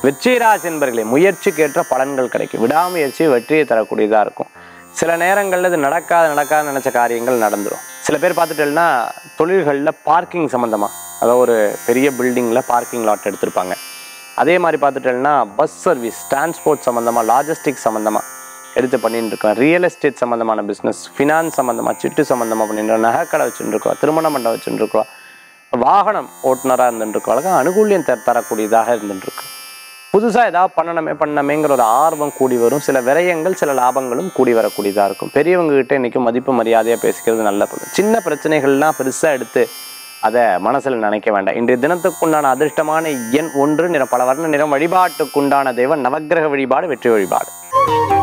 வெற்றிராசி என்பர்களே முயற்சிக்கேற்ற பலன்கள் கிடைக்கும் விடாமுயற்சி வெற்றியை தரக்கூடியதாக இருக்கும் சில நேரங்களில் இது நடக்காத நடக்காத நினச்ச காரியங்கள் நடந்துடும் சில பேர் பார்த்துட்டேன்னா தொழில்களில் பார்க்கிங் சம்மந்தமாக அதாவது ஒரு பெரிய பில்டிங்கில் பார்க்கிங் லாட் எடுத்திருப்பாங்க அதே மாதிரி பார்த்துட்டேன்னா பஸ் சர்வீஸ் டிரான்ஸ்போர்ட் சம்மந்தமாக லாஜிஸ்டிக் சம்மந்தமாக எடுத்து பண்ணிட்டு இருக்கோம் ரியல் எஸ்டேட் சம்மந்தமான பிஸ்னஸ் ஃபினான்ஸ் சம்மந்தமாக சிட்டு சம்மந்தமாக பண்ணிட்டு இருக்கோம் நகைக்கடை வச்சுட்டு இருக்கோம் திருமண மண்டபம் வச்சுட்டு இருக்கோம் வாகனம் ஓட்டுநராக இருந்துட்டு இருக்கோம் அனுகூல்யம் தர தரக்கூடியதாக இருந்துட்டு இருக்கு புதுசாக ஏதாவது பண்ணணுமே பண்ணணுமேங்கிற ஒரு ஆர்வம் கூடி வரும் சில விரயங்கள் சில லாபங்களும் கூடி வரக்கூடியதாக இருக்கும் பெரியவங்க கிட்ட இன்றைக்கி மதிப்பு மரியாதையாக பேசிக்கிறது நல்ல பொருள் சின்ன பிரச்சனைகள்லாம் பெருசாக எடுத்து அதை மனசில் நினைக்க வேண்டாம் இன்றைய தினத்துக்குண்டான அதிர்ஷ்டமான எண் ஒன்று நிறம் பல வர்ண நிறம் வழிபாட்டுக்குண்டான தெய்வம் நவக்கிரக வழிபாடு வெற்றி வழிபாடு